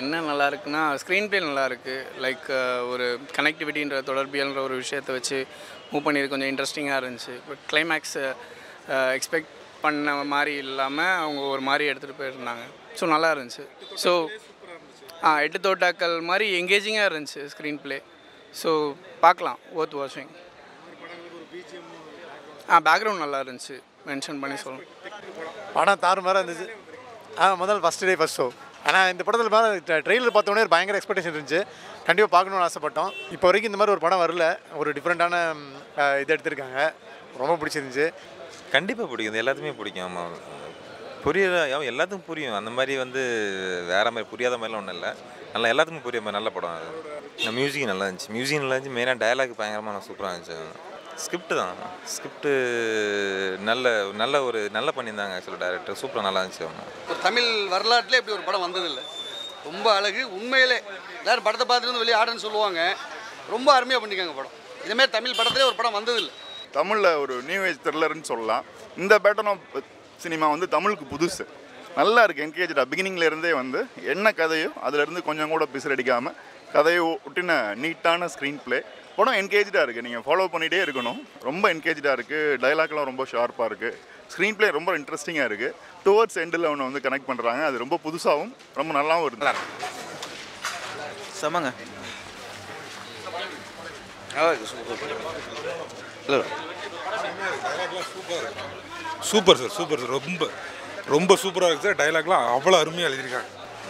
என்ன நல்லா இருக்குன்னா ஸ்க்ரீன் ப்ளே நல்லா இருக்கு லைக் ஒரு கனெக்டிவிட்டின்ற தொடர்பியல்ன்ற ஒரு விஷயத்தை வச்சு மூவ் பண்ணியது கொஞ்சம் இன்ட்ரெஸ்டிங்காக இருந்துச்சு பட் கிளைமேக்ஸ் எக்ஸ்பெக்ட் பண்ண மாதிரி இல்லாமல் அவங்க ஒரு மாதிரி எடுத்துகிட்டு போயிருந்தாங்க ஸோ நல்லா இருந்துச்சு ஸோ ஆ எட்டு தோட்டாக்கள் மாதிரி எங்கேஜிங்காக இருந்துச்சு ஸ்க்ரீன் ப்ளே ஸோ பார்க்கலாம் ஒர்த் வாட்சிங் ஆ பேக்ரவுண்ட் நல்லா இருந்துச்சு மென்ஷன் பண்ணி சொல்லணும் படம் தாறுமாறாக இருந்துச்சு ஆ முதல் ஃபஸ்ட் டே ஃபஸ்ட் ஷோ ஆனால் இந்த படத்தில் மேலே ட்ரெயிலர் பார்த்தோன்னே ஒரு பயங்கர எக்ஸ்பெக்டேஷன் இருந்துச்சு கண்டிப்பாக பார்க்கணும்னு ஆசைப்பட்டோம் இப்போ வரைக்கும் இந்த மாதிரி ஒரு படம் வரல ஒரு டிஃப்ரெண்ட்டான இது எடுத்திருக்காங்க ரொம்ப பிடிச்சிருந்துச்சு கண்டிப்பாக பிடிக்கும் இது எல்லாத்துக்குமே பிடிக்கும் ஆமாம் புரியல ஆமா, எல்லாத்துக்கும் புரியும் அந்த மாதிரி வந்து வேற மாதிரி புரியாத மாதிரிலாம் ஒன்றும் இல்லை நல்லா எல்லாத்துக்கும் புரிய மாதிரி நல்ல படம் அது இந்த மியூசிக் நல்லா இருந்துச்சு மியூசிக் நல்லா இருந்துச்சு மெயினாக டயலாக் பயங்கரமாக சூப்பராக இருந்துச்சு ஸ்கிரிப்ட் தான் ஸ்கிரிப்ட் நல்ல நல்ல ஒரு நல்ல பண்ணியிருந்தாங்க ஆக்சுவலாக டேரக்டர் சூப்பராக நல்லா இருந்துச்சு ஆமாம் ஒரு தமிழ் வரலாற்றில் இப்படி ஒரு படம் வந்ததில்லை ரொம்ப அழகு உண்மையிலே எல்லாரும் படத்தை பார்த்துட்டு வந்து வெளியே ஆடுன்னு சொல்லுவாங்க ரொம்ப அருமையாக பண்ணியிருக்காங்க படம் இதேமாதிரி தமிழ் படத்திலே ஒரு படம் வந்ததில்லை தமிழில் ஒரு நியூ ஏஜ் த்ரில்லர்னு சொல்லலாம் இந்த பேட்டர்ன் ஆஃப் சினிமா வந்து தமிழுக்கு புதுசு நல்லா இருக்குது என்கேஜாக பிகினிங்ல இருந்தே வந்து என்ன கதையோ அதுலேருந்து கொஞ்சம் கூட பிசிறடிக்காமல் கதையை ஒட்டின நீட்டான ஸ்க்ரீன் ப்ளே படம் என்கேஜாக இருக்குது நீங்கள் ஃபாலோ பண்ணிகிட்டே இருக்கணும் ரொம்ப என்கேஜாக இருக்குது டைலாக்லாம் ரொம்ப ஷார்ப்பாக இருக்குது ஸ்க்ரீன் ப்ளே ரொம்ப இன்ட்ரெஸ்டிங்காக இருக்குது டுவர்ட்ஸ் எண்டில் ஒன்று வந்து கனெக்ட் பண்ணுறாங்க அது ரொம்ப புதுசாகவும் ரொம்ப நல்லாவும் இருக்குது செமங்க சூப்பர் சார் சூப்பர் சார் ரொம்ப ரொம்ப சூப்பராக இருக்குது சார் டைலாக்லாம் அவ்வளோ அருமையாக எழுதியிருக்காங்க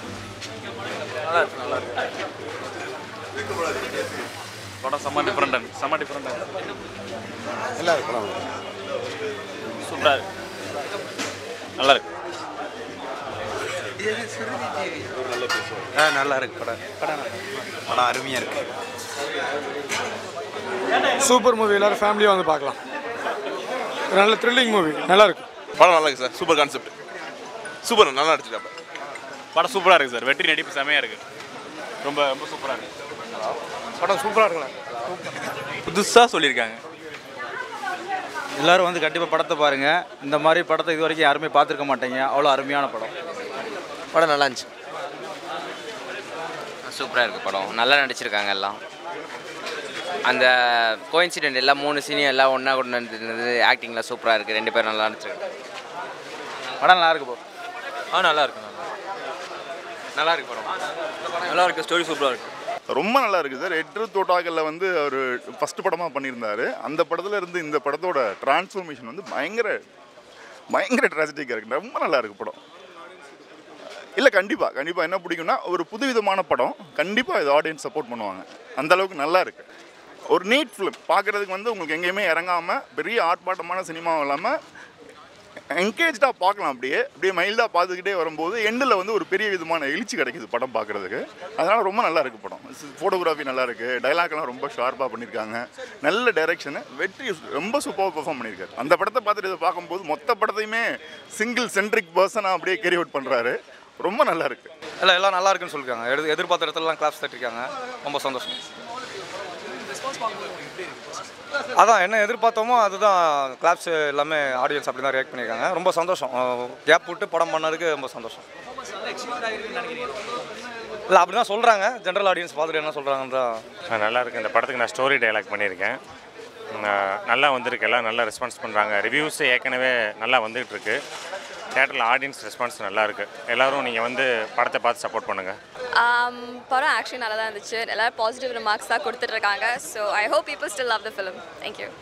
படம் செம்ம டிஃப்ரெண்ட் செம்ம டிஃப்ரெண்ட் நல்லா இருக்கு படம் சூப்பராக இருக்கு நல்லா இருக்கு ஆ நல்லா இருக்கு படம் படம் அருமையாக இருக்கு சூப்பர் மூவி எல்லாரும் ஃபேமிலியாக வந்து பார்க்கலாம் ஒரு நல்ல த்ரில்லிங் மூவி நல்லா இருக்கு படம் நல்லா இருக்கு சார் சூப்பர் கான்செப்ட் சூப்பர் நல்லா நடிச்சிருக்காப்ப படம் சூப்பராக இருக்குது சார் வெற்றி நடிப்பு செமையாக இருக்குது ரொம்ப ரொம்ப சூப்பராக இருக்குது படம் சூப்பராக இருக்கலாம் புதுசாக சொல்லியிருக்காங்க எல்லாரும் வந்து கண்டிப்பாக படத்தை பாருங்கள் இந்த மாதிரி படத்தை இது வரைக்கும் யாருமே பார்த்துருக்க மாட்டீங்க அவ்வளோ அருமையான படம் படம் நல்லா இருந்துச்சு சூப்பராக இருக்குது படம் நல்லா நடிச்சிருக்காங்க எல்லாம் அந்த கோயின்சிடென்ட் எல்லாம் மூணு சீனியும் எல்லாம் ஒன்றா கொண்டு வந்துருந்தது ஆக்டிங்லாம் சூப்பராக இருக்குது ரெண்டு பேரும் நல்லா நடிச்சிருக்காங்க படம் நல்லா இருக்கு போ ஆ நல்லா இருக்கு நல்லா இருக்கு படம் நல்லா இருக்கு ஸ்டோரி சூப்பராக இருக்குது ரொம்ப நல்லா இருக்குது சார் எட்டு தோட்டாக்கல்ல வந்து அவர் ஃபர்ஸ்ட் படமாக பண்ணியிருந்தாரு அந்த படத்துல இருந்து இந்த படத்தோட டிரான்ஸ்ஃபர்மேஷன் வந்து பயங்கர பயங்கர ட்ராஜடிக்காக இருக்கு ரொம்ப நல்லா இருக்கு படம் இல்லை கண்டிப்பாக கண்டிப்பாக என்ன பிடிக்கும்னா ஒரு புதுவிதமான படம் கண்டிப்பாக இது ஆடியன்ஸ் சப்போர்ட் பண்ணுவாங்க அந்த அளவுக்கு நல்லா இருக்கு ஒரு நீட் ஃபிலிம் பார்க்குறதுக்கு வந்து உங்களுக்கு எங்கேயுமே இறங்காமல் பெரிய ஆர்ப்பாட்டமான சினிமாவும் இல்லாமல் என்கேஜாக பார்க்கலாம் அப்படியே அப்படியே மைல்டாக பார்த்துக்கிட்டே வரும்போது எண்டில் வந்து ஒரு பெரிய விதமான எழுச்சி கிடைக்குது படம் பார்க்குறதுக்கு அதனால் ரொம்ப நல்லா இருக்கு படம் ஃபோட்டோகிராஃபி நல்லா இருக்கு டைலாக்லாம் ரொம்ப ஷார்ப்பாக பண்ணியிருக்காங்க நல்ல டைரக்ஷனு வெற்றி ரொம்ப சூப்பராக பெர்ஃபார்ம் பண்ணியிருக்காரு அந்த படத்தை பார்த்துட்டு இதை பார்க்கும்போது மொத்த படத்தையுமே சிங்கிள் சென்ட்ரிக் பர்சனாக அப்படியே கேரி அவுட் பண்ணுறாரு ரொம்ப நல்லா இருக்கு இல்லை எல்லாம் நல்லா இருக்குன்னு சொல்லியிருக்காங்க எதிர் எதிர்பார்த்த இடத்துலலாம் கிளாப்ஸ் தட்டிருக்காங்க ரொம்ப சந்தோஷம் அதான் என்ன எதிர்பார்த்தோமோ அதுதான் கிளாப்ஸ் எல்லாமே ஆடியன்ஸ் அப்படி தான் ரியாக்ட் பண்ணியிருக்காங்க ரொம்ப சந்தோஷம் கேப் விட்டு படம் பண்ணதுக்கு ரொம்ப சந்தோஷம் இல்லை அப்படி தான் சொல்கிறாங்க ஜென்ரல் ஆடியன்ஸ் பார்த்துட்டு என்ன சொல்கிறாங்கன்றா நல்லா இருக்கு இந்த படத்துக்கு நான் ஸ்டோரி டைலாக் பண்ணியிருக்கேன் அஹ் நல்லா வந்திருக்கு எல்லாம் நல்லா ரெஸ்பான்ஸ் பண்ணுறாங்க ரிவ்யூஸ் ஏற்கனவே நல்லா வந்துகிட்டு இருக்கு தேட்டரில் ஆடியன்ஸ் ரெஸ்பான்ஸ் நல்லா இருக்கு எல்லாரும் நீங்கள் வந்து படத்தை பார்த்து சப்போர்ட் பண்ணுங்கள் படம் ஆக்சுவலி நல்லா தான் இருந்துச்சு எல்லாரும் பாசிட்டிவ் ரிமார்க்ஸ் தான் கொடுத்துட்ருக்காங்க so I hope people still love the film thank you